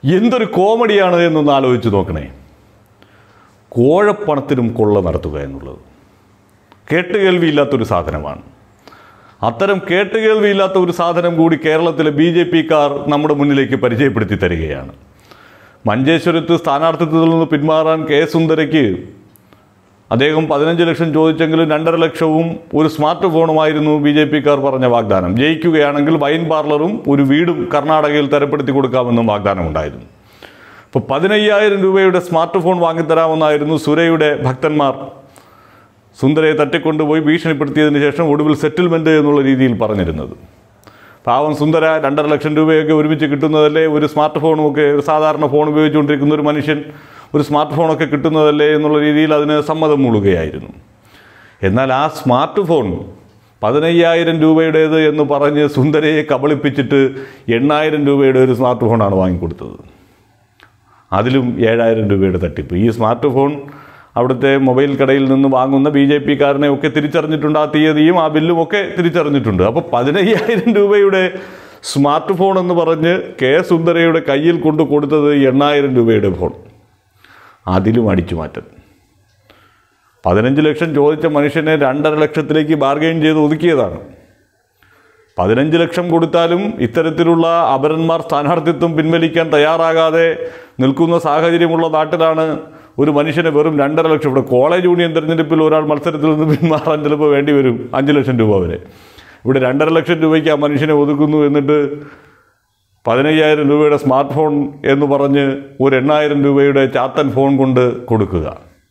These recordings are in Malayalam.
എന്തൊരു കോമഡിയാണ് എന്നൊന്ന് ആലോചിച്ച് നോക്കണേ കോഴപ്പണത്തിനും കൊള്ള നടത്തുക എന്നുള്ളത് കേട്ടുകേൾവിയില്ലാത്തൊരു സാധനമാണ് അത്തരം കേട്ടുകേൾവിയില്ലാത്ത ഒരു സാധനം കൂടി കേരളത്തിലെ ബി ജെ പിക്കാർ നമ്മുടെ മുന്നിലേക്ക് പരിചയപ്പെടുത്തി തരികയാണ് മഞ്ചേശ്വരത്ത് സ്ഥാനാർത്ഥിത്വത്തിൽ നിന്ന് പിന്മാറാൻ കെ സുന്ദരയ്ക്ക് അദ്ദേഹം പതിനഞ്ച് ലക്ഷം ചോദിച്ചെങ്കിലും രണ്ടര ലക്ഷവും ഒരു സ്മാർട്ട് ഫോണുമായിരുന്നു ബി ജെ പിക്കാർ പറഞ്ഞ വാഗ്ദാനം ജയിക്കുകയാണെങ്കിൽ വൈൻ പാർലറും ഒരു വീടും കർണാടകയിൽ തരപ്പെടുത്തി കൊടുക്കാമെന്നും വാഗ്ദാനമുണ്ടായിരുന്നു അപ്പോൾ പതിനയ്യായിരം രൂപയുടെ സ്മാർട്ട് ഫോൺ വാങ്ങിത്തരാമെന്നായിരുന്നു സുരയുടെ ഭക്തന്മാർ സുന്ദരയെ തട്ടിക്കൊണ്ടുപോയി ഭീഷണിപ്പെടുത്തിയതിന് ശേഷം ഒടുവിൽ സെറ്റിൽമെൻറ്റ് എന്നുള്ള രീതിയിൽ പറഞ്ഞിരുന്നത് പാവം സുന്ദര രണ്ടര ലക്ഷം രൂപയൊക്കെ ഒരുമിച്ച് കിട്ടുന്നതല്ലേ ഒരു സ്മാർട്ട് ഫോണും ഒക്കെ ഒരു സാധാരണ ഫോൺ ഉപയോഗിച്ചുകൊണ്ടിരിക്കുന്ന ഒരു മനുഷ്യൻ ഒരു സ്മാർട്ട് ഫോണൊക്കെ കിട്ടുന്നതല്ലേ എന്നുള്ള രീതിയിൽ അതിന് സമ്മതം മൂളുകയായിരുന്നു എന്നാൽ ആ സ്മാർട്ട് ഫോൺ പതിനയ്യായിരം രൂപയുടേത് എന്ന് പറഞ്ഞ് സുന്ദരയെ കബളിപ്പിച്ചിട്ട് എണ്ണായിരം രൂപയുടെ ഒരു സ്മാർട്ട് ഫോണാണ് വാങ്ങിക്കൊടുത്തത് അതിലും ഏഴായിരം രൂപയുടെ തട്ടിപ്പ് ഈ സ്മാർട്ട് ഫോൺ അവിടുത്തെ മൊബൈൽ കടയിൽ നിന്ന് വാങ്ങുന്ന ബി ജെ പിക്കാരനെ ഒക്കെ തിരിച്ചറിഞ്ഞിട്ടുണ്ട് ആ തീയതിയും ആ ബില്ലും ഒക്കെ തിരിച്ചറിഞ്ഞിട്ടുണ്ട് അപ്പോൾ പതിനയ്യായിരം രൂപയുടെ സ്മാർട്ട് ഫോൺ എന്ന് പറഞ്ഞ് കെ സുന്ദരയുടെ കയ്യിൽ കൊണ്ട് കൊടുത്തത് എണ്ണായിരം രൂപയുടെ ഫോൺ അതിലും അടിച്ചു മാറ്റം പതിനഞ്ച് ലക്ഷം ചോദിച്ച മനുഷ്യനെ രണ്ടര ലക്ഷത്തിലേക്ക് ബാർഗെയിൻ ചെയ്ത് ഒതുക്കിയതാണ് പതിനഞ്ച് ലക്ഷം കൊടുത്താലും ഇത്തരത്തിലുള്ള അപരന്മാർ സ്ഥാനാർത്ഥിത്വം പിൻവലിക്കാൻ തയ്യാറാകാതെ നിൽക്കുന്ന സാഹചര്യമുള്ള നാട്ടിലാണ് ഒരു മനുഷ്യന് വെറും രണ്ടര ലക്ഷം ഇവിടെ കോളേജ് യൂണിയൻ തെരഞ്ഞെടുപ്പിൽ ഒരാൾ മത്സരത്തിൽ നിന്ന് പിന്മാറാൻ ചിലപ്പോൾ വേണ്ടി വരും അഞ്ച് ലക്ഷം രൂപ വരെ ഇവിടെ രണ്ടര ലക്ഷം രൂപയ്ക്ക് ആ മനുഷ്യനെ ഒതുക്കുന്നു എന്നിട്ട് പതിനയ്യായിരം രൂപയുടെ സ്മാർട്ട് ഫോൺ എന്ന് പറഞ്ഞ് ഒരു എണ്ണായിരം രൂപയുടെ ചാത്തൻ ഫോൺ കൊണ്ട് കൊടുക്കുക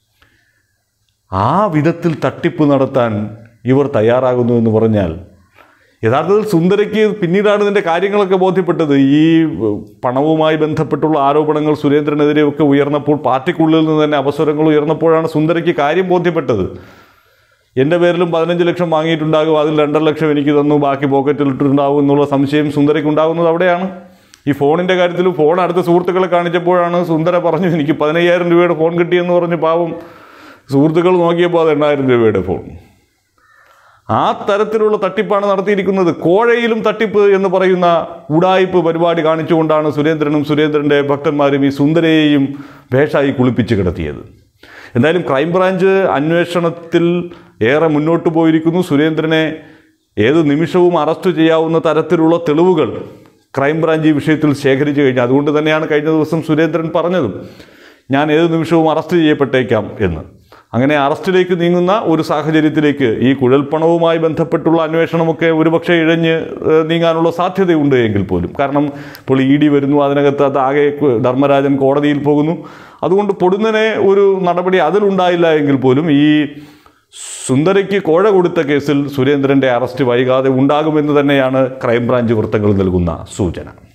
ആ വിധത്തിൽ തട്ടിപ്പ് നടത്താൻ ഇവർ തയ്യാറാകുന്നു എന്ന് പറഞ്ഞാൽ യഥാർത്ഥത്തിൽ സുന്ദരയ്ക്ക് പിന്നീടാണ് ഇതിൻ്റെ കാര്യങ്ങളൊക്കെ ബോധ്യപ്പെട്ടത് ഈ പണവുമായി ബന്ധപ്പെട്ടുള്ള ആരോപണങ്ങൾ സുരേന്ദ്രനെതിരെ ഒക്കെ ഉയർന്നപ്പോൾ പാർട്ടിക്കുള്ളിൽ നിന്ന് തന്നെ അവസരങ്ങൾ ഉയർന്നപ്പോഴാണ് സുന്ദരയ്ക്ക് കാര്യം ബോധ്യപ്പെട്ടത് എൻ്റെ പേരിലും പതിനഞ്ച് ലക്ഷം വാങ്ങിയിട്ടുണ്ടാകും അതിൽ രണ്ടര ലക്ഷം എനിക്ക് തന്നു ബാക്കി പോക്കറ്റിൽ ഇട്ടിട്ടുണ്ടാകും എന്നുള്ള സംശയം സുന്ദരയ്ക്ക് ഉണ്ടാകുന്നത് അവിടെയാണ് ഈ ഫോണിൻ്റെ കാര്യത്തിൽ ഫോൺ അടുത്ത സുഹൃത്തുക്കളെ കാണിച്ചപ്പോഴാണ് സുന്ദര പറഞ്ഞു എനിക്ക് പതിനയ്യായിരം രൂപയുടെ ഫോൺ കിട്ടിയെന്ന് പറഞ്ഞ് പാവം സുഹൃത്തുക്കൾ നോക്കിയപ്പോൾ അത് എണ്ണായിരം രൂപയുടെ ഫോൺ ആ തരത്തിലുള്ള തട്ടിപ്പാണ് നടത്തിയിരിക്കുന്നത് കോഴയിലും തട്ടിപ്പ് എന്ന് പറയുന്ന ഉടായ്പ് പരിപാടി കാണിച്ചുകൊണ്ടാണ് സുരേന്ദ്രനും സുരേന്ദ്രൻ്റെ ഭക്തന്മാരും ഈ സുന്ദരയെയും ഭേഷായി കുളിപ്പിച്ച് കിടത്തിയത് എന്തായാലും ക്രൈംബ്രാഞ്ച് അന്വേഷണത്തിൽ ഏറെ മുന്നോട്ട് പോയിരിക്കുന്നു സുരേന്ദ്രനെ ഏത് നിമിഷവും അറസ്റ്റ് ചെയ്യാവുന്ന തരത്തിലുള്ള തെളിവുകൾ ക്രൈംബ്രാഞ്ച് ഈ വിഷയത്തിൽ ശേഖരിച്ചു കഴിഞ്ഞു അതുകൊണ്ട് തന്നെയാണ് കഴിഞ്ഞ ദിവസം സുരേന്ദ്രൻ പറഞ്ഞതും ഞാൻ ഏത് നിമിഷവും അറസ്റ്റ് ചെയ്യപ്പെട്ടേക്കാം എന്ന് അങ്ങനെ അറസ്റ്റിലേക്ക് നീങ്ങുന്ന ഒരു സാഹചര്യത്തിലേക്ക് ഈ കുഴൽപ്പണവുമായി ബന്ധപ്പെട്ടുള്ള അന്വേഷണമൊക്കെ ഒരുപക്ഷെ ഇഴഞ്ഞ് ഏഹ്, നീങ്ങാനുള്ള സാധ്യതയുണ്ട് എങ്കിൽ പോലും കാരണം ഇപ്പോൾ ഇ ഡി വരുന്നു അതിനകത്ത് അത് ആകെ കു- ധർമ്മരാജൻ കോടതിയിൽ പോകുന്നു അതുകൊണ്ട് പൊടുന്നനെ ഒരു നടപടി അതിലുണ്ടായില്ല എങ്കിൽ പോലും ഈ സുന്ദരയ്ക്ക് കോഴ കൊടുത്ത കേസിൽ സുരേന്ദ്രൻ്റെ അറസ്റ്റ് വൈകാതെ ഉണ്ടാകുമെന്ന് തന്നെയാണ് ക്രൈംബ്രാഞ്ച് വൃത്തങ്ങൾ നൽകുന്ന സൂചന